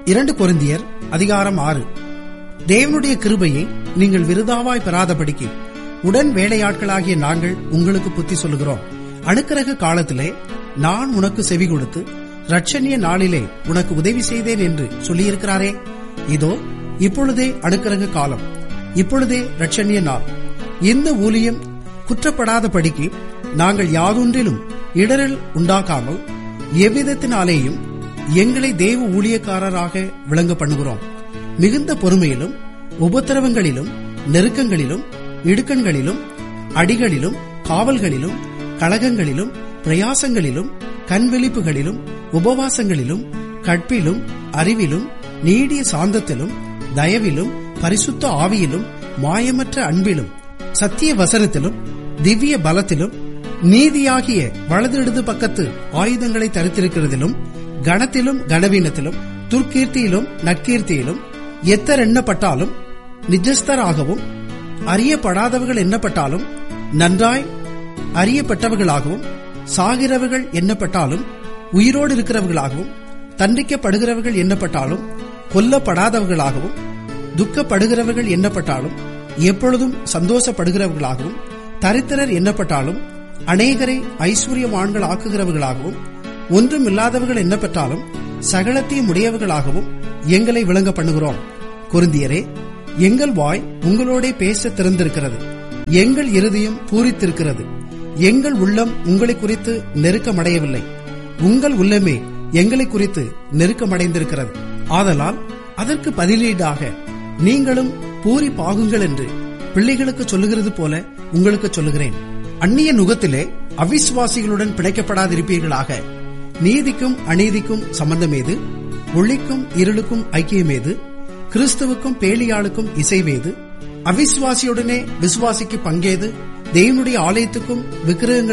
இரண்டு கொரிந்தியர் அதிகாரம் ஆறு தேவனுடைய கிருபையை நீங்கள் விருதாவாய் பெறாதபடிக்கு உடன் வேலையாட்களாகிய நாங்கள் உங்களுக்கு புத்தி சொல்லுகிறோம் அணுக்கரக காலத்திலே நான் உனக்கு செவி கொடுத்து ரட்சணிய நாளிலே உனக்கு உதவி செய்தேன் என்று சொல்லியிருக்கிறாரே இதோ இப்பொழுதே அணுக்கரக காலம் இப்பொழுதே ரட்சணிய நாள் இந்த ஊழியம் குற்றப்படாதபடிக்கு நாங்கள் யாதொன்றிலும் இடரல் உண்டாக்காமல் எவ்விதத்தினாலேயும் எங்களை தேவ ஊழியக்காரராக விளங்க பண்ணுகிறோம் மிகுந்த பொறுமையிலும் உபத்திரவங்களிலும் நெருக்கங்களிலும் இடுக்கண்களிலும் அடிகளிலும் காவல்களிலும் கழகங்களிலும் பிரயாசங்களிலும் கண்விழிப்புகளிலும் உபவாசங்களிலும் கற்பிலும் அறிவிலும் நீடிய சாந்தத்திலும் தயவிலும் பரிசுத்த ஆவியிலும் மாயமற்ற அன்பிலும் சத்திய வசனத்திலும் திவ்ய பலத்திலும் நீதியாகிய வலது இடது பக்கத்து ஆயுதங்களை தரித்திருக்கிறதிலும் கணத்திலும் கனவீனத்திலும் துர்க்கீர்த்தியிலும் நற்கீர்த்தியிலும் எத்தர் எண்ணப்பட்டாலும் நிஜஸ்தராகவும் அறியப்படாதவர்கள் எண்ணப்பட்டாலும் நன்றாய் அறியப்பட்டவர்களாகவும் சாகிறவர்கள் எண்ணப்பட்டாலும் உயிரோடு இருக்கிறவர்களாகவும் தண்டிக்கப்படுகிறவர்கள் எண்ணப்பட்டாலும் கொல்லப்படாதவர்களாகவும் துக்கப்படுகிறவர்கள் எண்ணப்பட்டாலும் எப்பொழுதும் சந்தோஷப்படுகிறவர்களாகவும் தரித்திரர் எண்ணப்பட்டாலும் அநேகரை ஐஸ்வர்யவான்கள் ஆக்குகிறவர்களாகவும் ஒன்றும் இல்லாதவர்கள் எண்ணப்பட்டாலும் சகலத்தையும் உடையவர்களாகவும் எங்களை விளங்க பண்ணுகிறோம் குருந்தியரே எங்கள் வாய் உங்களோட பேச திறந்திருக்கிறது எங்கள் இருதயம் பூரித்திருக்கிறது எங்கள் உள்ளம் உங்களை குறித்து நெருக்கமடையவில்லை உங்கள் உள்ளமே எங்களை குறித்து நெருக்கமடைந்திருக்கிறது ஆதலால் அதற்கு பதிலீடாக நீங்களும் பூரி பாகுங்கள் என்று பிள்ளைகளுக்கு சொல்லுகிறது போல உங்களுக்கு சொல்லுகிறேன் அந்நிய நுகத்திலே அவிசுவாசிகளுடன் பிணைக்கப்படாதிருப்பீர்களாக நீதிக்கும் அநீதிக்கும் சம்பந்தமேது ஒளிக்கும் இருளுக்கும் ஐக்கியமேது கிறிஸ்துவுக்கும் பேலியாளுக்கும் இசைவேது அவிசுவாசியுடனே விசுவாசிக்கு பங்கேது தேவனுடைய ஆலயத்துக்கும் விக்கிரகங்கள்